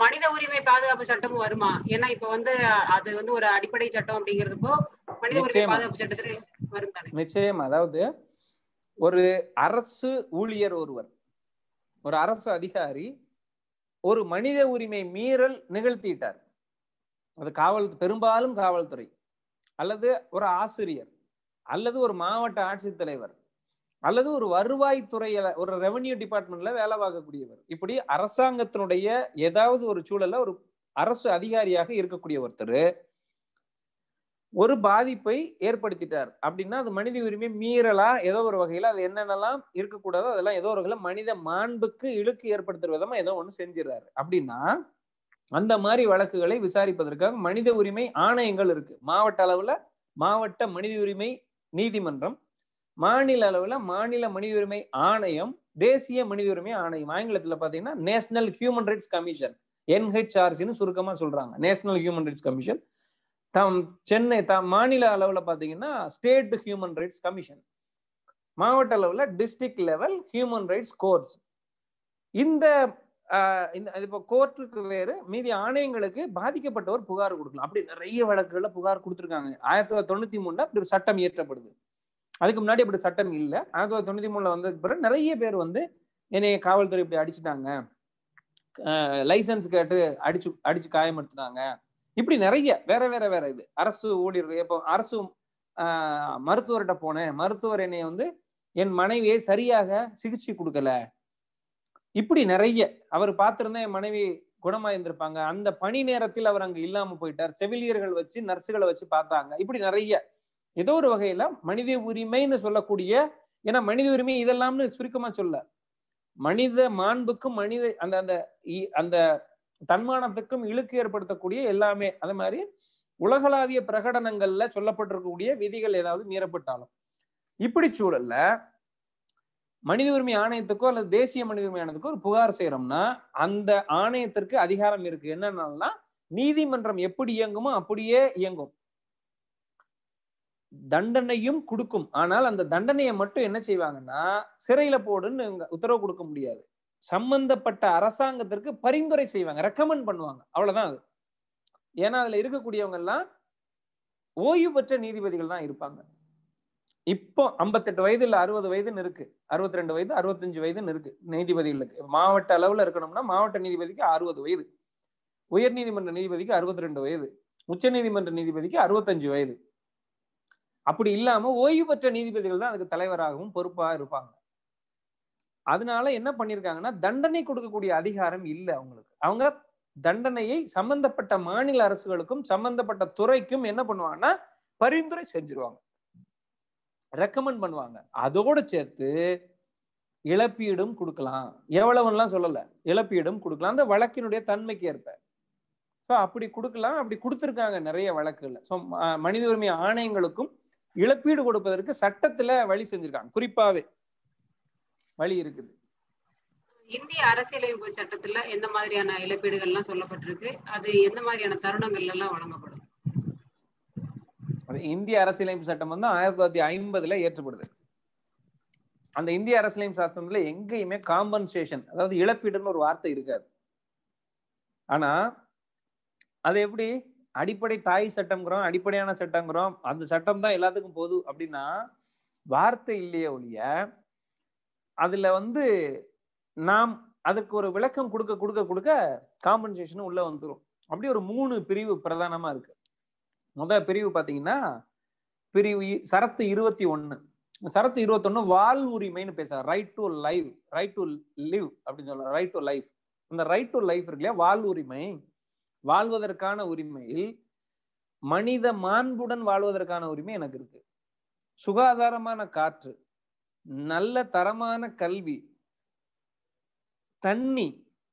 மனித உரிமை பாதுகாப்பு சட்டமும் வருமா ஏன்னா இப்ப வந்து அது வந்து ஒரு அடிப்படை சட்டம் அப்படிங்கிறதுப்போ மனித உரிமை நிச்சயமா. பாதுகாப்பு சட்டத்துல வரும் தானே நிச்சயம் அதாவது ஒரு அரசு ஊழியர் ஒருவர் ஒரு அரசு அதிகாரி ஒரு மனித உரிமை மீறல் நிகழ்த்திட்டார் அது காவல் பெரும்பாலும் காவல்துறை அல்லது ஒரு ஆசிரியர் அல்லது ஒரு மாவட்ட ஆட்சித்தலைவர் அல்லது ஒரு வருவாய்த்துறையில ஒரு ரெவென்யூ டிபார்ட்மெண்ட்ல வேலை பார்க்கக்கூடியவர் இப்படி அரசாங்கத்தினுடைய ஏதாவது ஒரு சூழல்ல ஒரு அரசு அதிகாரியாக இருக்கக்கூடிய ஒருத்தர் ஒரு பாதிப்பை ஏற்படுத்திட்டார் அப்படின்னா அது மனித உரிமை மீறலா ஏதோ ஒரு வகையில அது என்னென்னலாம் இருக்கக்கூடாதோ அதெல்லாம் ஏதோ ஒரு வகையில மனித மாண்புக்கு இழுக்கு ஏற்படுத்துற விதமா ஏதோ ஒண்ணு செஞ்சிடறாரு அப்படின்னா அந்த மாதிரி வழக்குகளை விசாரிப்பதற்காக மனித உரிமை ஆணையங்கள் இருக்கு மாவட்ட அளவுல மாவட்ட மனித உரிமை நீதிமன்றம் மாநில அளவுல மாநில மனித உரிமை ஆணையம் தேசிய மனித உரிமை ஆணையம் ஆங்கிலத்துல பாத்தீங்கன்னா நேஷனல் ஹியூமன் ரைட்ஸ் கமிஷன் என்ஹெச்ஆர்சின்னு சுருக்கமா சொல்றாங்க நேஷனல் ஹியூமன் ரைட்ஸ் கமிஷன் தம் சென்னை த மாநில அளவுல பாத்தீங்கன்னா ஸ்டேட் ஹியூமன் ரைட்ஸ் கமிஷன் மாவட்ட அளவுல district level human rights courts இந்த ஆஹ், இந்த இப்போ கோர்ட்டுக்கு வேறு மீதி ஆணையங்களுக்கு பாதிக்கப்பட்டவர் புகார் கொடுக்கலாம் அப்படி நிறைய வழக்குகள்ல புகார் கொடுத்துருக்காங்க ஆயிரத்தி தொள்ளாயிரத்தி தொண்ணூத்தி மூணுல அப்படி ஒரு சட்டம் இயற்றப்படுது அதுக்கு முன்னாடி அப்படி சட்டம் இல்லை ஆயிரத்தி தொள்ளாயிரத்தி தொண்ணூத்தி மூணுல வந்ததுக்கு பிறகு நிறைய பேர் வந்து என்னைய காவல்துறை இப்படி அடிச்சுட்டாங்க லைசன்ஸ் கேட்டு அடிச்சு அடிச்சு காயப்படுத்தினாங்க இப்படி நிறைய வேற வேற வேற இது அரசு ஊழியர் இப்போ அரசு ஆஹ், மருத்துவர்கிட்ட போனேன் மருத்துவர் என்னை வந்து என் மனைவியை சரியாக சிகிச்சை கொடுக்கல இப்படி நிறைய அவர் பார்த்திருந்தா என் மனைவி குணமாயிருந்திருப்பாங்க அந்த பணி நேரத்தில் அவர் அங்க இல்லாம போயிட்டார் செவிலியர்கள் வச்சு நர்ஸுகளை வச்சு பார்த்தாங்க இப்படி நிறைய ஏதோ ஒரு வகையில மனித உரிமைன்னு சொல்லக்கூடிய ஏன்னா மனித உரிமை இதெல்லாம்னு சுருக்கமா சொல்ல மனித மாண்புக்கும் மனித அந்த அந்த இ- அந்த தன்மானத்துக்கும் இழுக்கு ஏற்படுத்தக்கூடிய எல்லாமே அதே மாதிரி உலகளாவிய பிரகடனங்கள்ல சொல்லப்பட்டிருக்கக்கூடிய விதிகள் ஏதாவது மீறப்பட்டாலும் இப்படி சூழல்ல மனித உரிமை ஆணையத்துக்கோ அல்லது தேசிய மனித உரிமை ஆணையத்துக்கோ ஒரு புகார் செய்யறோம்னா அந்த ஆணையத்திற்கு அதிகாரம் இருக்கு என்னன்னா நீதிமன்றம் எப்படி இயங்குமோ அப்படியே இயங்கும் தண்டனையும் கொடுக்கும் ஆனால் அந்த தண்டனையை மட்டும் என்ன செய்வாங்கன்னா சிறையில போடுன்னு இவங்க உத்தரவு கொடுக்க முடியாது சம்பந்தப்பட்ட அரசாங்கத்திற்கு பரிந்துரை செய்வாங்க ரெக்கமெண்ட் பண்ணுவாங்க அவ்வளவுதான் அது ஏன்னா அதுல இருக்கக்கூடியவங்க எல்லாம் ஓய்வு பெற்ற நீதிபதிகள் தான் இருப்பாங்க இப்போ ஐம்பத்தெட்டு வயது இல்ல அறுபது வயதுன்னு இருக்கு அறுபத்தி ரெண்டு வயது அறுபத்தஞ்சு வயதுன்னு இருக்கு நீதிபதிகளுக்கு மாவட்ட அளவுல இருக்கணும்னா மாவட்ட நீதிபதிக்கு அறுபது வயது உயர் நீதிமன்ற நீதிபதிக்கு அறுபத்தி ரெண்டு வயது உச்ச நீதிமன்ற நீதிபதிக்கு அறுபத்தஞ்சு வயது அப்படி இல்லாம ஓய்வு பெற்ற நீதிபதிகள் தான் அதுக்கு தலைவராகவும் பொறுப்பா இருப்பாங்க அதனால என்ன பண்ணிருக்காங்கன்னா தண்டனை கொடுக்கக்கூடிய அதிகாரம் இல்லை அவங்களுக்கு அவங்க தண்டனையை சம்பந்தப்பட்ட மாநில அரசுகளுக்கும் சம்பந்தப்பட்ட துறைக்கும் என்ன பண்ணுவாங்கன்னா பரிந்துரை செஞ்சிருவாங்க ரெக்கமெண்ட் பண்ணுவாங்க அதோட சேர்த்து இழப்பீடும் கொடுக்கலாம் எவ்வளவுலாம் சொல்லல இழப்பீடும் கொடுக்கலாம் அந்த வழக்கினுடைய தன்மைக்கு ஏற்ப ஸோ அப்படி கொடுக்கலாம் அப்படி கொடுத்துருக்காங்க நிறைய வழக்குகள் ஸோ மனித உரிமை ஆணையங்களுக்கும் இழப்பீடு கொடுப்பதற்கு சட்டத்துல வழி செஞ்சிருக்காங்க குறிப்பாவே வழி இருக்குது இந்திய அரசியலமைப்பு சட்டத்துல எந்த மாதிரியான இழப்பீடுகள் எல்லாம் சொல்லப்பட்டிருக்கு அது எந்த மாதிரியான தருணங்கள்ல எல்லாம் வழங்கப்படும் அது இந்திய அரசியலமைப்பு சட்டம் வந்து ஆயிரத்தி தொள்ளாயிரத்தி ஐம்பதுல ஏற்றப்படுது அந்த இந்திய அரசியலமைப்பு சாஸ்திரத்துல எங்கேயுமே காம்பன்சேஷன் அதாவது இழப்பீடுன்னு ஒரு வார்த்தை இருக்காது ஆனா அது எப்படி அடிப்படை தாய் சட்டம்ங்கிறோம் அடிப்படையான சட்டங்கிறோம் அந்த சட்டம் தான் எல்லாத்துக்கும் பொது அப்படின்னா வார்த்தை இல்லையே ஒழிய அதுல வந்து நாம் அதுக்கு ஒரு விளக்கம் கொடுக்க கொடுக்க கொடுக்க காம்பன்சேஷன் உள்ள வந்துடும் அப்படி ஒரு மூணு பிரிவு பிரதானமா இருக்கு முத பிரிவு பாத்தீங்கன்னா பிரிவு இ- சரத்து இருபத்தி ஒண்ணு சரத்து இருபத்தொன்னு வாழ் உரிமைன்னு பேச right to live right to live அப்படின்னு சொல்ல ரைட் டு லைஃப் அந்த ரைட் டு லைஃப் இருக்கு இல்லையா வாழ் உரிமை வாழ்வதற்கான உரிமையில் மனித மாண்புடன் வாழ்வதற்கான உரிமை எனக்கு இருக்கு சுகாதாரமான காற்று நல்ல தரமான கல்வி தண்ணி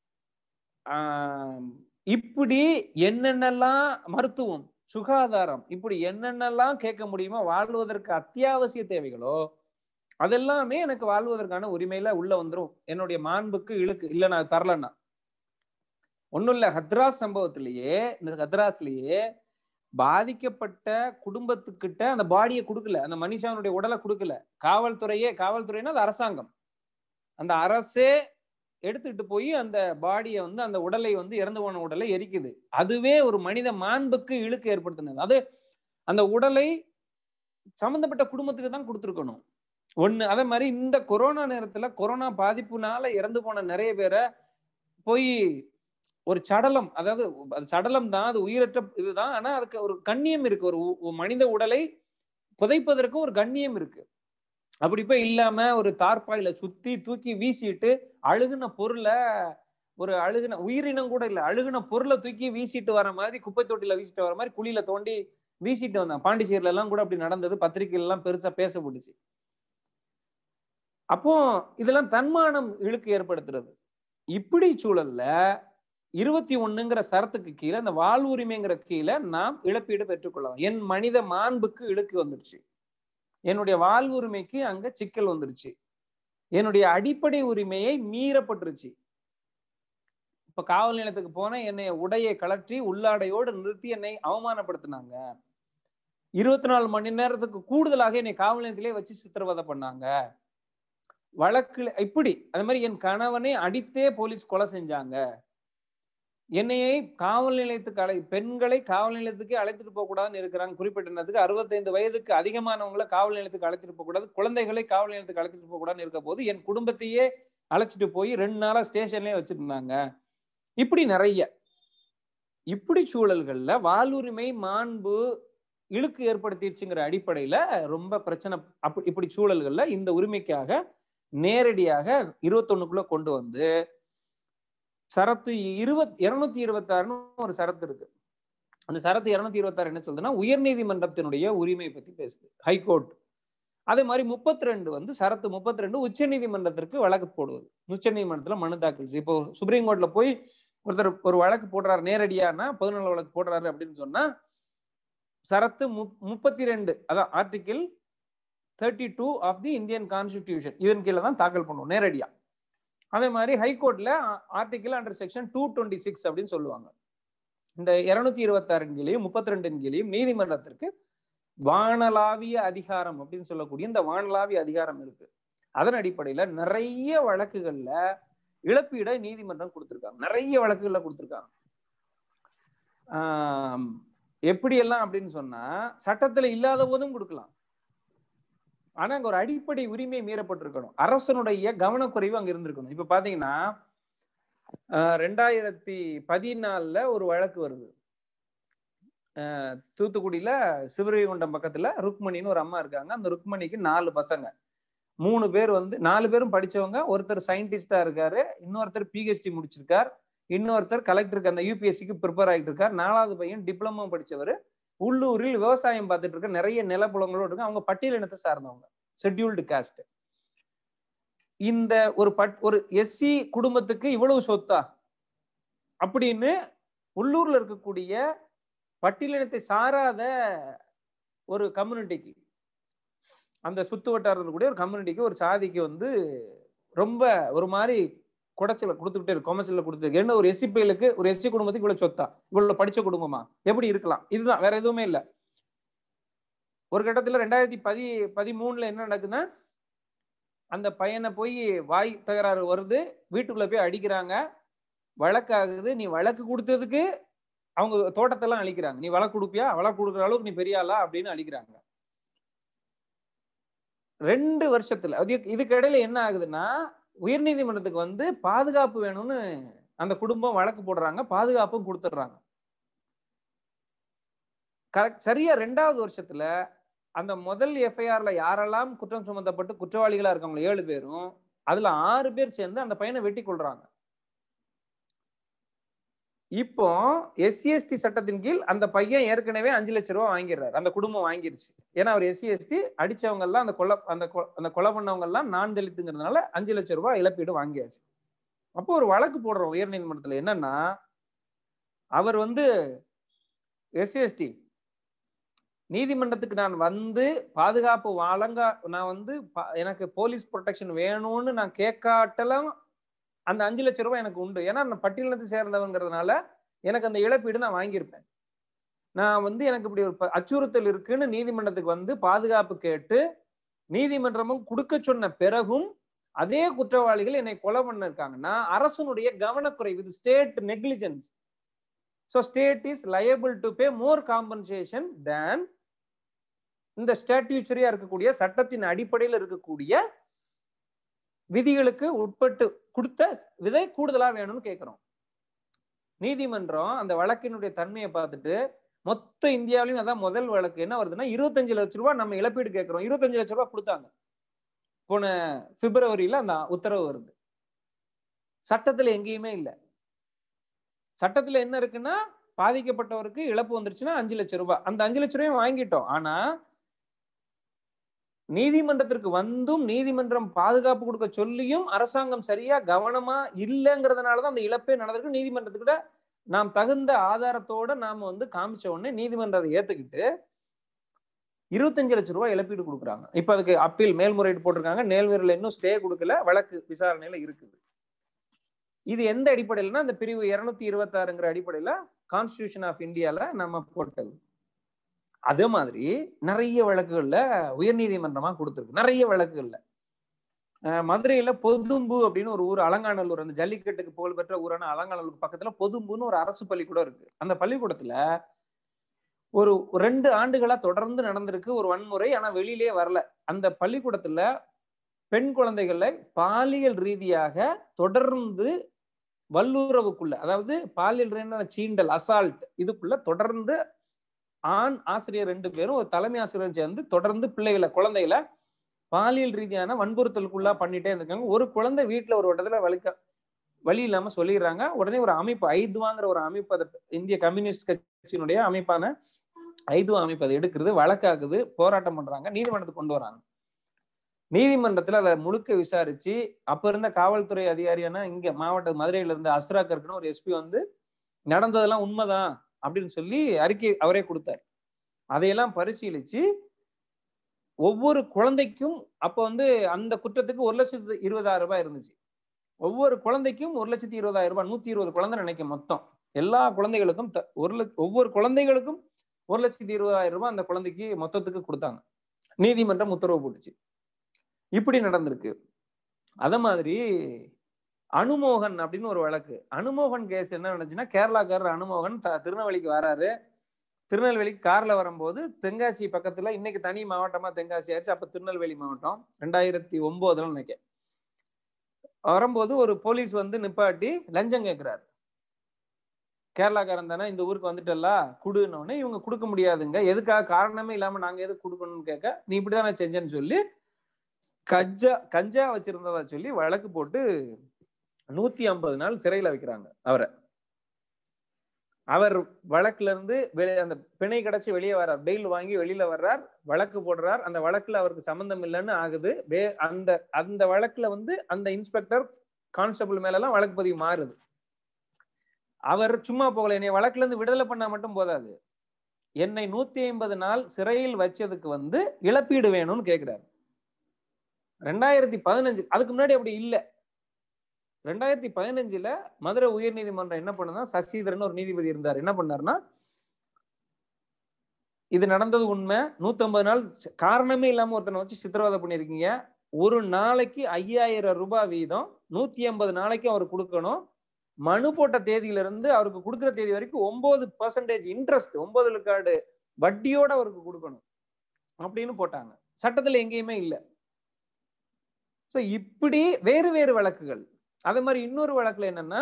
ஆஹ் இப்படி என்னென்னலாம் மருத்துவம் சுகாதாரம் இப்படி என்னென்னலாம் கேட்க முடியுமோ வாழ்வதற்கு அத்தியாவசிய தேவைகளோ அதெல்லாமே எனக்கு வாழ்வதற்கான உரிமையில உள்ள வந்துரும் என்னுடைய மாண்புக்கு இழுக்கு இல்ல நான் தரலன்னா ஒண்ணும் இல்ல ஹத்ராஸ் சம்பவத்திலேயே இந்த ஹத்ராஸ்லயே பாதிக்கப்பட்ட குடும்பத்துக்கிட்ட அந்த பாடியை கொடுக்கல அந்த மனுஷனுடைய உடலை கொடுக்கல காவல்துறையே காவல்துறைன்னா அது அரசாங்கம் அந்த அரசே எடுத்துக்கிட்டு போய் அந்த பாடியை வந்து அந்த உடலை வந்து இறந்து போன உடலை எரிக்குது அதுவே ஒரு மனித மாண்புக்கு இழுக்கு ஏற்படுத்தினது அது அந்த உடலை சம்பந்தப்பட்ட குடும்பத்துக்கு தான் கொடுத்துருக்கணும் ஒண்ணு அதே மாதிரி இந்த கொரோனா நேரத்துல கொரோனா பாதிப்புனால இறந்து போன நிறைய பேரை போய் ஒரு சடலம் அதாவது அது சடலம் தான் அது உயிரற்ற இதுதான் ஆனா அதுக்கு ஒரு கண்ணியம் இருக்கு ஒரு உ- ஒரு மனித உடலை புதைப்பதற்கும் ஒரு கண்ணியம் இருக்கு அப்படி போய் இல்லாம ஒரு தார்பாயில சுத்தி தூக்கி வீசிட்டு அழுகுன பொருளை ஒரு அழுகுன உயிரினம் கூட இல்ல அழுகுன பொருளை தூக்கி வீசிட்டு வர மாதிரி குப்பை தொட்டில வீசிட்டு வர மாதிரி குழியில தோண்டி வீசிட்டு வந்தான் பாண்டிச்சேரியில எல்லாம் கூட அப்படி நடந்தது பத்திரிகையில எல்லாம் பெருசா பேசப்பட்டுச்சு அப்போ இதெல்லாம் தன்மானம் இழுக்கு ஏற்படுத்துறது இப்படி சூழல்ல இருபத்தி ஒண்ணுங்கிற சரத்துக்கு கீழே அந்த வாழ்வுரிமைங்கிற கீழே நாம் இழப்பீடு பெற்றுக்கொள்ளலாம் என் மனித மாண்புக்கு இழுக்கு வந்துருச்சு என்னுடைய வாழ்வுரிமைக்கு அங்க சிக்கல் வந்துருச்சு என்னுடைய அடிப்படை உரிமையை மீறப்பட்டுருச்சு இப்ப காவல் நிலையத்துக்கு போனேன் என்னை உடையை கலற்றி உள்ளாடையோடு நிறுத்தி என்னை அவமானப்படுத்தினாங்க இருபத்தி நாலு மணி நேரத்துக்கு கூடுதலாக என்னை காவல் நிலையத்திலே வச்சு சித்திரவதை பண்ணாங்க வழக்குல இப்படி அது மாதிரி என் கணவனை அடித்தே போலீஸ் கொலை செஞ்சாங்க என்னையை காவல் நிலையத்துக்கு அழை பெண்களை காவல் நிலையத்துக்கு அழைத்துட்டு போக கூடாதுன்னு இருக்கிறாங்க குறிப்பிட்டதுக்கு அறுபத்தைந்து வயதுக்கு அதிகமானவங்களை காவல் நிலையத்துக்கு அழைத்துட்டு போக கூடாது குழந்தைகளை காவல் நிலையத்துக்கு அழைத்துட்டு போக கூடாதுன்னு இருக்க போது என் குடும்பத்தையே அழைச்சிட்டு போய் ரெண்டு நாளா ஸ்டேஷன்லயே வச்சிருந்தாங்க இப்படி நிறைய இப்படி சூழல்கள்ல வாழ்வுரிமை மாண்பு இழுக்கு ஏற்படுத்திடுச்சுங்கிற அடிப்படையில ரொம்ப பிரச்சனை அப்படி இப்படி சூழல்கள்ல இந்த உரிமைக்காக நேரடியாக இருபத்தொன்னுக்குள்ள கொண்டு வந்து சரத்து இருபத் இருநூத்தி இருபத்தாறுன்னு ஒரு சரத்து இருக்கு அந்த சரத்து இருநூத்தி இருபத்தாறு என்ன சொல்லுதுன்னா உயர்நீதிமன்றத்தினுடைய உரிமை பத்தி பேசுது ஹைகோர்ட் அதே மாதிரி முப்பத்தி ரெண்டு வந்து சரத்து முப்பத்தி ரெண்டு உச்ச நீதிமன்றத்திற்கு வழக்கு போடுவது உச்ச நீதிமன்றத்துல மனு தாக்கல் செய்யும். இப்போ சுப்ரீம் கோர்ட்ல போய் ஒருத்தர் ஒரு வழக்கு போடுறாரு நேரடியானா பொதுநல வழக்கு போடுறாரு அப்படின்னு சொன்னா சரத்து முப் முப்பத்தி ரெண்டு அதான் article thirty two of the Indian constitution இதன் கீழே தான் தாக்கல் பண்ணுவோம் நேரடியா அதே மாதிரி ஹைகோர்ட்ல article under section two twenty six அப்படின்னு சொல்லுவாங்க இந்த இருநூத்தி இருபத்தாறின் கீழையும் முப்பத்தி ரெண்டின் கீழையும் நீதிமன்றத்திற்கு வானளாவிய அதிகாரம் அப்படின்னு சொல்லக்கூடிய இந்த வானளாவிய அதிகாரம் இருக்கு அதன் அடிப்படையில நிறைய வழக்குகள்ல இழப்பீடை நீதிமன்றம் கொடுத்திருக்காங்க நிறைய வழக்குகள்ல கொடுத்திருக்காங்க ஆஹ் எப்படி எல்லாம் அப்படின்னு சொன்னா சட்டத்துல இல்லாத போதும் கொடுக்கலாம் ஆனா அங்க ஒரு அடிப்படை உரிமை மீறப்பட்டிருக்கணும் அரசனுடைய கவனக்குறைவு அங்க இருந்திருக்கணும் இப்ப பாத்தீங்கன்னா ஆஹ் ரெண்டாயிரத்தி பதினாலுல ஒரு வழக்கு வருது ஆஹ் தூத்துக்குடியில சிவரிகுண்டம் பக்கத்துல ருக்மணின்னு ஒரு அம்மா இருக்காங்க அந்த ருக்மணிக்கு நாலு பசங்க மூணு பேர் வந்து நாலு பேரும் படிச்சவங்க ஒருத்தர் சயின்டிஸ்டா இருக்காரு இன்னொருத்தர் பிஹெச்டி முடிச்சிருக்கார் இன்னொருத்தர் கலெக்டருக்கு அந்த யூபிஎஸ்சிக்கு ப்ரிப்பேர் ஆகிட்டு இருக்கார் நாலாவது பையன் டிப்ளமோ படிச்சவர் உள்ளூரில் விவசாயம் பார்த்துட்டு இருக்க நிறைய நிலப்புலங்களோடு இருக்கு அவங்க பட்டியல் இனத்தை சார்ந்தவங்க ஷெட்யூல்டு காஸ்ட் இந்த ஒரு பட் ஒரு எஸ்சி குடும்பத்துக்கு இவ்வளவு சொத்தா அப்படின்னு உள்ளூர்ல இருக்கக்கூடிய பட்டியலினத்தை சாராத ஒரு கம்யூனிட்டிக்கு அந்த சுத்து வட்டாரத்தில் இருக்கக்கூடிய ஒரு கம்யூனிட்டிக்கு ஒரு சாதிக்கு வந்து ரொம்ப ஒரு மாதிரி குடைச்சல கொடுத்துக்கிட்டே இருக்கு கொமச்சல கொடுத்துருக்கு என்ன ஒரு எஸ்சி பையலுக்கு ஒரு எஸ்சி குடும்பத்துக்கு இவ்வளவு சொத்தா இவ்வளவு படிச்ச குடும்பமா எப்படி இருக்கலாம் இதுதான் வேற எதுவுமே இல்லை ஒரு கட்டத்துல ரெண்டாயிரத்தி பதி பதிமூணுல என்ன நடக்குதுன்னா அந்த பையனை போய் வாய் தகராறு வருது வீட்டுக்குள்ள போய் அடிக்கிறாங்க வழக்காகுது நீ வழக்கு கொடுத்ததுக்கு அவங்க தோட்டத்தெல்லாம் அழிக்கிறாங்க நீ வழக்கு கொடுப்பியா வழக்கு கொடுக்குற அளவுக்கு நீ பெரிய ஆளா அப்படின்னு அழிக்கிறாங்க ரெண்டு வருஷத்துல அது இதுக்கு இடையில என்ன ஆகுதுன்னா உயர்நீதிமன்றத்துக்கு வந்து பாதுகாப்பு வேணும்னு அந்த குடும்பம் வழக்கு போடுறாங்க பாதுகாப்பும் கொடுத்துட்றாங்க கரெக்ட் சரியா ரெண்டாவது வருஷத்துல அந்த முதல் எஃப்ஐஆர்ல யாரெல்லாம் குற்றம் சுமத்தப்பட்டு குற்றவாளிகளா இருக்காங்களோ ஏழு பேரும் அதுல ஆறு பேர் சேர்ந்து அந்த பையனை வெட்டி கொள்றாங்க இப்போ எஸ்சி எஸ்டி சட்டத்தின் கீழ் அந்த பையன் ஏற்கனவே அஞ்சு லட்ச ரூபா வாங்கிடுறாரு அந்த குடும்பம் வாங்கிருச்சு ஏன்னா அவர் எஸ்சி எஸ்டி அடிச்சவங்க எல்லாம் அந்த கொலை அந்த அந்த கொலை பண்ணவங்க எல்லாம் நான் தெளித்துங்கிறதுனால அஞ்சு லட்ச ரூபாய் இழப்பீடு வாங்கியாச்சு அப்போ ஒரு வழக்கு போடுறோம் உயர் நீதிமன்றத்துல என்னன்னா அவர் வந்து எஸ்சி எஸ்டி நீதிமன்றத்துக்கு நான் வந்து பாதுகாப்பு வழங்க நான் வந்து எனக்கு போலீஸ் ப்ரொடெக்ஷன் வேணும்னு நான் கேட்காட்டலாம் அந்த அஞ்சு லட்ச ரூபாய் எனக்கு உண்டு ஏன்னா அந்த பட்டியலத்தை சேர்ந்தவங்கிறதுனால எனக்கு அந்த இழப்பீடு நான் வாங்கியிருப்பேன் நான் வந்து எனக்கு இப்படி ஒரு அச்சுறுத்தல் இருக்குன்னு நீதிமன்றத்துக்கு வந்து பாதுகாப்பு கேட்டு நீதிமன்றமும் கொடுக்க சொன்ன பிறகும் அதே குற்றவாளிகள் என்னை கொலை பண்ண இருக்காங்கன்னா அரசனுடைய கவனக்குறைவு இது state negligence so state is liable to pay more compensation than இந்த ஸ்டாட்யூச்சரியா இருக்கக்கூடிய சட்டத்தின் அடிப்படையில் இருக்கக்கூடிய விதிகளுக்கு உட்பட்டு கொடுத்த விதை கூடுதலா வேணும்னு கேட்கிறோம் நீதிமன்றம் அந்த வழக்கினுடைய தன்மையை பார்த்துட்டு மொத்த இந்தியாவிலையும் அதான் முதல் வழக்கு என்ன வருதுன்னா இருபத்தஞ்சு லட்ச ரூபாய் நம்ம இழப்பீடு கேட்கிறோம் இருபத்தஞ்சு லட்ச ரூபாய் கொடுத்தாங்க போன பிப்ரவரியில அந்த உத்தரவு வருது சட்டத்துல எங்கேயுமே இல்லை சட்டத்துல என்ன இருக்குன்னா பாதிக்கப்பட்டவருக்கு இழப்பு வந்துருச்சுன்னா அஞ்சு லட்சம் ரூபாய் அந்த அஞ்சு லட்ச ரூபாயும் வாங்கிட்டோம் ஆனா நீதிமன்றத்திற்கு வந்தும் நீதிமன்றம் பாதுகாப்பு கொடுக்க சொல்லியும் அரசாங்கம் சரியா கவனமா இல்லைங்கிறதுனாலதான் அந்த இழப்பே நடந்திருக்கு நீதிமன்றத்துக்கிட்ட நாம் தகுந்த ஆதாரத்தோட நாம வந்து காமிச்ச உடனே நீதிமன்றம் அதை ஏத்துக்கிட்டு இருபத்தஞ்சு லட்சம் ரூபாய் இழப்பீடு கொடுக்குறாங்க இப்ப அதுக்கு அப்பீல் மேல்முறையீடு போட்டிருக்காங்க மேல்முறையில் இன்னும் ஸ்டே கொடுக்கல வழக்கு விசாரணையில இருக்குது இது எந்த அடிப்படையிலனா அந்த பிரிவு இருநூத்தி இருபத்தி ஆறுங்கிற அடிப்படையில கான்ஸ்டியூஷன் ஆஃப் இந்தியால நம்ம போட்டது அதே மாதிரி நிறைய வழக்குகள்ல உயர்நீதிமன்றமா கொடுத்துருக்கு நிறைய வழக்குகள்ல மதுரையில பொதும்பு அப்படின்னு ஒரு ஊர் அலங்காநல்லூர் அந்த ஜல்லிக்கட்டுக்கு புகழ்பெற்ற ஊரான அலங்காநல்லூர் பக்கத்துல பொதும்புன்னு ஒரு அரசு பள்ளிக்கூடம் இருக்கு அந்த பள்ளிக்கூடத்துல ஒரு ரெண்டு ஆண்டுகளா தொடர்ந்து நடந்திருக்கு ஒரு வன்முறை ஆனா வெளியிலே வரல அந்த பள்ளிக்கூடத்துல பெண் குழந்தைகளை பாலியல் ரீதியாக தொடர்ந்து வல்லுறவுக்குள்ள அதாவது பாலியல் ரீதியான சீண்டல் அசால்ட் இதுக்குள்ள தொடர்ந்து ஆண் ஆசிரியர் ரெண்டு பேரும் ஒரு தலைமை ஆசிரியர் சேர்ந்து தொடர்ந்து பிள்ளைகளை குழந்தைகளை பாலியல் ரீதியான வன்புறுத்தலுக்குள்ளா பண்ணிட்டே இருந்திருக்காங்க ஒரு குழந்தை வீட்டுல ஒரு இடத்துல வலிக்க வழி இல்லாம சொல்லிடுறாங்க உடனே ஒரு அமைப்பு ஐதுவாங்கிற ஒரு அமைப்பு அதை இந்திய கம்யூனிஸ்ட் கட்சியினுடைய அமைப்பான ஐதுவா அமைப்பு அதை எடுக்கிறது வழக்காகுது போராட்டம் பண்றாங்க நீதிமன்றத்துக்கு கொண்டு வராங்க நீதிமன்றத்துல அதை முழுக்க விசாரிச்சு அப்ப இருந்த காவல்துறை அதிகாரியான இங்க மாவட்ட மதுரையில இருந்த அஸ்ரா கர்க்குன்னு ஒரு எஸ்பி வந்து நடந்ததெல்லாம் உண்மைதான் அப்படின்னு சொல்லி அறிக்கை அவரே கொடுத்தார் அதையெல்லாம் பரிசீலிச்சு ஒவ்வொரு குழந்தைக்கும் அப்ப வந்து அந்த குற்றத்துக்கு ஒரு லட்சத்து இருபதாயிரம் ரூபாய் இருந்துச்சு ஒவ்வொரு குழந்தைக்கும் ஒரு லட்சத்தி இருபதாயிரம் ரூபாய் நூத்தி இருபது குழந்தை நினைக்க மொத்தம் எல்லா குழந்தைகளுக்கும் ஒரு லட்ச ஒவ்வொரு குழந்தைகளுக்கும் ஒரு லட்சத்தி இருபதாயிரம் ரூபாய் அந்த குழந்தைக்கு மொத்தத்துக்கு கொடுத்தாங்க நீதிமன்றம் உத்தரவு போட்டுச்சு இப்படி நடந்திருக்கு அத மாதிரி அனுமோகன் அப்படின்னு ஒரு வழக்கு அனுமோகன் கேஸ் என்ன நடந்துச்சுன்னா கேரளாக்காரர் அனுமோகன் திருநெல்வேலிக்கு வராரு திருநெல்வேலிக்கு கார்ல வரும்போது தென்காசி பக்கத்துல இன்னைக்கு தனி மாவட்டமா தென்காசி ஆயிடுச்சு அப்ப திருநெல்வேலி மாவட்டம் ரெண்டாயிரத்தி ஒன்பதுல நினைக்க வரும்போது ஒரு போலீஸ் வந்து நிப்பாட்டி லஞ்சம் கேட்கிறாரு கேரளாக்காரன் தானே இந்த ஊருக்கு வந்துட்டல்ல குடுன்னொடனே இவங்க கொடுக்க முடியாதுங்க எதுக்காக காரணமே இல்லாம நாங்க எதுக்கு கொடுக்கணும்னு கேட்க நீ இப்படிதானே செஞ்சேன்னு சொல்லி கஞ்சா கஞ்சா வச்சிருந்ததா சொல்லி வழக்கு போட்டு நூத்தி ஐம்பது நாள் சிறையில வைக்கிறாங்க அவரை அவர் வழக்குல இருந்து அந்த பிணை கிடைச்சி வெளியே வர்றார் பெயில் வாங்கி வெளியில வர்றார் வழக்கு போடுறார் அந்த வழக்குல அவருக்கு சம்பந்தம் இல்லைன்னு ஆகுது அந்த அந்த வழக்குல வந்து அந்த இன்ஸ்பெக்டர் கான்ஸ்டபிள் மேல எல்லாம் வழக்கு பதிவு மாறுது அவர் சும்மா போகல என்னை வழக்குல இருந்து விடுதலை பண்ணா மட்டும் போதாது என்னை நூத்தி ஐம்பது நாள் சிறையில் வச்சதுக்கு வந்து இழப்பீடு வேணும்னு கேட்கிறாரு ரெண்டாயிரத்தி பதினஞ்சு அதுக்கு முன்னாடி அப்படி இல்லை ரெண்டாயிரத்தி பதினஞ்சுல மதுரை உயர் நீதிமன்றம் என்ன பண்ணுனா சசிதரன் ஒரு நீதிபதி இருந்தார் என்ன பண்ணாருன்னா இது நடந்தது உண்மை நூத்தம்பது நாள் காரணமே இல்லாம ஒருத்தனை வச்சு சித்திரவதை பண்ணிருக்கீங்க ஒரு நாளைக்கு ஐயாயிரம் ரூபாய் வீதம் நூத்தி ஐம்பது நாளைக்கு அவர் கொடுக்கணும் மனு போட்ட தேதியில இருந்து அவருக்கு கொடுக்குற தேதி வரைக்கும் ஒன்பது பர்சன்டேஜ் இன்ட்ரெஸ்ட் ஒன்பது விழுக்காடு வட்டியோட அவருக்கு கொடுக்கணும் அப்படின்னு போட்டாங்க சட்டத்துல எங்கேயுமே இல்லை ஸோ இப்படி வேறு வேறு வழக்குகள் அதே மாதிரி இன்னொரு வழக்குல என்னன்னா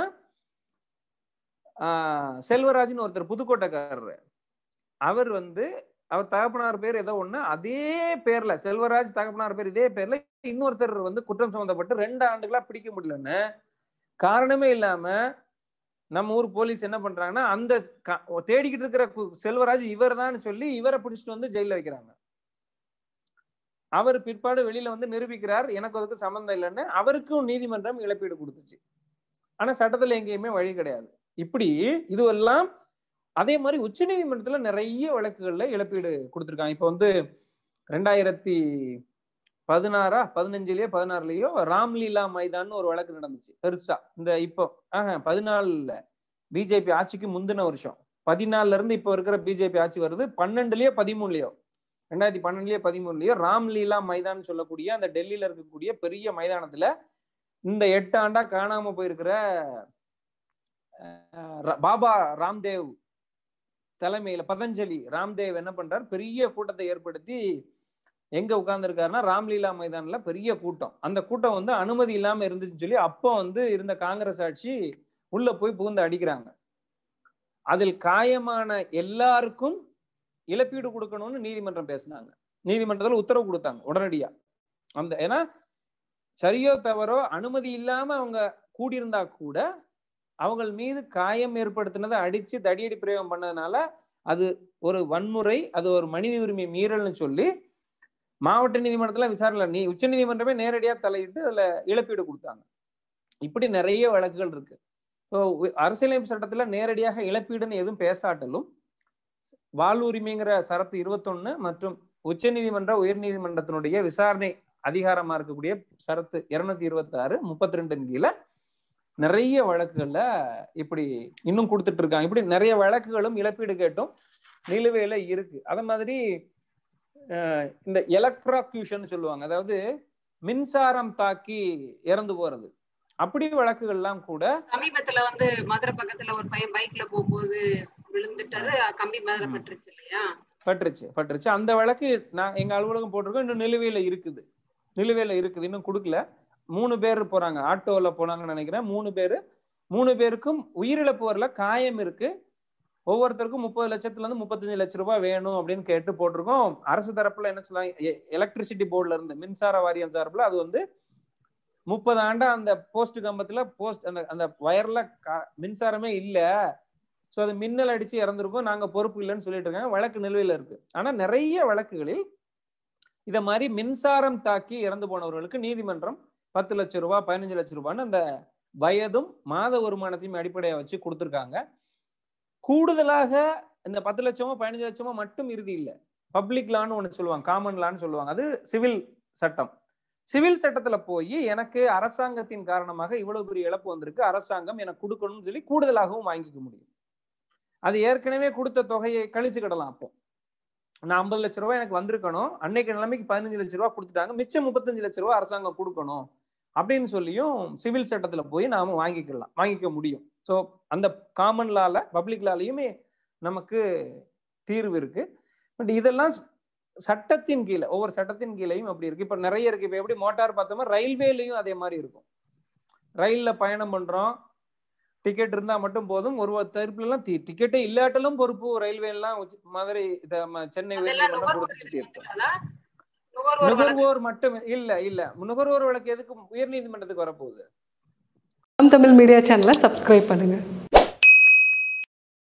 செல்வராஜ்னு ஒருத்தர் புதுக்கோட்டைக்காரர் அவர் வந்து அவர் தகப்பனார் பேர் ஏதோ ஒண்ணு அதே பேர்ல செல்வராஜ் தகப்பனார் பேர் இதே பேர்ல இன்னொருத்தர் வந்து குற்றம் சம்பந்தப்பட்டு ரெண்டு ஆண்டுகளா பிடிக்க முடியலன்னு காரணமே இல்லாம நம்ம ஊர் போலீஸ் என்ன பண்றாங்கன்னா அந்த தேடிக்கிட்டு இருக்கிற செல்வராஜ் இவர் தான் சொல்லி இவரை பிடிச்சிட்டு வந்து ஜெயில வைக்கிறாங்க அவர் பிற்பாடு வெளியில வந்து நிரூபிக்கிறார் எனக்கு அதுக்கு சம்மந்தம் இல்லைன்னு அவருக்கும் நீதிமன்றம் இழப்பீடு கொடுத்துச்சு ஆனா சட்டத்துல எங்கேயுமே வழி கிடையாது இப்படி இதுவெல்லாம் அதே மாதிரி உச்ச நீதிமன்றத்துல நிறைய வழக்குகள்ல இழப்பீடு கொடுத்துருக்காங்க இப்ப வந்து ரெண்டாயிரத்தி பதினாறா பதினஞ்சுலயோ பதினாறுலயோ ராம்லீலா மைதான்னு ஒரு வழக்கு நடந்துச்சு பெருசா இந்த இப்போ ஆஹ் பதினாலுல பிஜேபி ஆட்சிக்கு முந்தின வருஷம் பதினாலுல இருந்து இப்ப இருக்கிற பிஜேபி ஆட்சி வருது பன்னெண்டுலயோ பதிமூணுலயோ ரெண்டாயிரத்தி பன்னெண்டுலயோ பதிமூணுலயோ ராம்லீலா மைதான் சொல்லக்கூடிய அந்த டெல்லியில இருக்கக்கூடிய பெரிய மைதானத்துல இந்த எட்டு ஆண்டா காணாம போயிருக்கிற அஹ், ர- பாபா ராம்தேவ் தலைமையில பதஞ்சலி ராம்தேவ் என்ன பண்றார் பெரிய கூட்டத்தை ஏற்படுத்தி எங்க உட்கார்ந்துருக்காருன்னா ராம்லீலா மைதான்ல பெரிய கூட்டம் அந்த கூட்டம் வந்து அனுமதி இல்லாம இருந்துச்சுன்னு சொல்லி அப்போ வந்து இருந்த காங்கிரஸ் ஆட்சி உள்ள போய் புகுந்து அடிக்கிறாங்க அதில் காயமான எல்லாருக்கும் இழப்பீடு கொடுக்கணும்னு நீதிமன்றம் பேசினாங்க நீதிமன்றத்தில் உத்தரவு கொடுத்தாங்க உடனடியா அந்த ஏன்னா சரியோ தவறோ அனுமதி இல்லாம அவங்க கூடியிருந்தா கூட அவங்கள் மீது காயம் ஏற்படுத்தினதை அடிச்சு தடியடி பிரயோகம் பண்ணதுனால அது ஒரு வன்முறை அது ஒரு மனித உரிமை மீறல்னு சொல்லி மாவட்ட நீதிமன்றத்துல விசாரணை நீ உச்ச நீதிமன்றமே நேரடியா தலையிட்டு அதுல இழப்பீடு கொடுத்தாங்க இப்படி நிறைய வழக்குகள் இருக்கு இப்போ உ- அரசியலமைப்பு சட்டத்துல நேரடியாக இழப்பீடுன்னு எதுவும் பேசாட்டலும் வாழ்வுரிமைங்கிற சரத்து இருபத்தொன்னு மற்றும் உச்ச நீதிமன்ற உயர் நீதிமன்றத்தினுடைய விசாரணை அதிகாரமா இருக்கக்கூடிய சரத்து இருநூத்தி இருபத்தி ஆறு முப்பத்தி ரெண்டின் கீழே நிறைய வழக்குகள்ல இப்படி இன்னும் கொடுத்துட்டு இருக்காங்க இப்படி நிறைய வழக்குகளும் இழப்பீடு கேட்டும் நிலுவையில இருக்கு அத மாதிரி அஹ், இந்த எலக்ட்ராக்யூஷன் சொல்லுவாங்க அதாவது மின்சாரம் தாக்கி இறந்து போறது அப்படி வழக்குகள்லாம் கூட சமீபத்துல வந்து மதுரை பக்கத்துல ஒரு பையன் பைக்ல போகும்போது விழுந்துட்டாரு கம்பி மேல ம். பட்டுருச்சு இல்லையா பட்டுருச்சு பட்டுருச்சு அந்த வழக்கு நான் எங்க அலுவலகம் போட்டிருக்கோம் இன்னும் நிலுவையில இருக்குது நிலுவையில இருக்குது இன்னும் கொடுக்கல மூணு பேர் போறாங்க ஆட்டோல போனாங்கன்னு நினைக்கிறேன் மூணு பேரு மூணு பேருக்கும் உயிரிழப்பு வரல காயம் இருக்கு ஒவ்வொருத்தருக்கும் முப்பது லட்சத்துல இருந்து முப்பத்தஞ்சு லட்ச ரூபாய் வேணும் அப்படின்னு கேட்டு போட்டிருக்கோம் அரசு தரப்புல என்ன சொல்லுவாங்க எலக்ட்ரிசிட்டி போர்டுல இருந்து மின்சார வாரியம் சார்பில் அது வந்து முப்பது ஆண்டா அந்த போஸ்ட் கம்பத்துல போஸ்ட் அந்த அந்த வயர்ல மின்சாரமே இல்ல ஸோ அது மின்னல் அடிச்சு இறந்துருக்கும் நாங்க பொறுப்பு இல்லைன்னு சொல்லிட்டு இருக்காங்க வழக்கு நிலுவையில இருக்கு ஆனா நிறைய வழக்குகளில் இத மாதிரி மின்சாரம் தாக்கி இறந்து போனவர்களுக்கு நீதிமன்றம் பத்து லட்சம் ரூபாய் பதினஞ்சு லட்சம் ரூபான்னு அந்த வயதும் மாத வருமானத்தையும் அடிப்படையா வச்சு கொடுத்துருக்காங்க கூடுதலாக இந்த பத்து லட்சமோ பதினஞ்சு லட்சமோ மட்டும் இறுதி இல்லை பப்ளிக் லான்னு ஒன்று சொல்லுவாங்க காமன் லான்னு சொல்லுவாங்க அது சிவில் சட்டம் சிவில் சட்டத்துல போய் எனக்கு அரசாங்கத்தின் காரணமாக இவ்வளவு பெரிய இழப்பு வந்திருக்கு அரசாங்கம் எனக்கு கொடுக்கணும்னு சொல்லி கூடுதலாகவும் வாங்கிக்க முடியும் அது ஏற்கனவே கொடுத்த தொகையை கழிச்சுக்கிடலாம் அப்போ நான் ஐம்பது லட்ச ரூபாய் எனக்கு வந்திருக்கணும் அன்னைக்கு நிலைமைக்கு பதினஞ்சு லட்ச ரூபாய் கொடுத்துட்டாங்க மிச்சம் முப்பத்தஞ்சு லட்ச ரூபாய் அரசாங்கம் கொடுக்கணும் அப்படின்னு சொல்லியும் சிவில் சட்டத்துல போய் நாம வாங்கிக்கலாம் வாங்கிக்க முடியும் ஸோ அந்த காமன் லால பப்ளிக் லாலையுமே நமக்கு தீர்வு இருக்கு பட் இதெல்லாம் சட்டத்தின் கீழே ஒவ்வொரு சட்டத்தின் கீழேயும் அப்படி இருக்கு இப்ப நிறைய இருக்கு இப்ப எப்படி மோட்டார் பார்த்தோம்னா ரயில்வேலையும் அதே மாதிரி இருக்கும் ரயில்ல பயணம் பண்றோம் டிக்கெட் இருந்தா மட்டும் போதும் ஒரு தரப்புல எல்லாம் டிக்கெட்டே இல்லாட்டலும் பொறுப்பு ரயில்வே எல்லாம் உச்சி- மதுரை இத ம- சென்னை அதெல்லாம் உயர்நீதிமன்றம் நுகர்வோர் கொடுத்து சுத்தி இருக்கும் இருக்குல்ல? நுகர்வோர் வழக்கு. நுகர்வோர் மட்டும் இல்ல இல்ல நுகர்வோர் வழக்கு எதுக்கு உயர் நீதிமன்றத்துக்கு வரப்போகுது தமிழ் மீடியா சேனலை சப்ஸ்கிரைப் பண்ணுங்கள்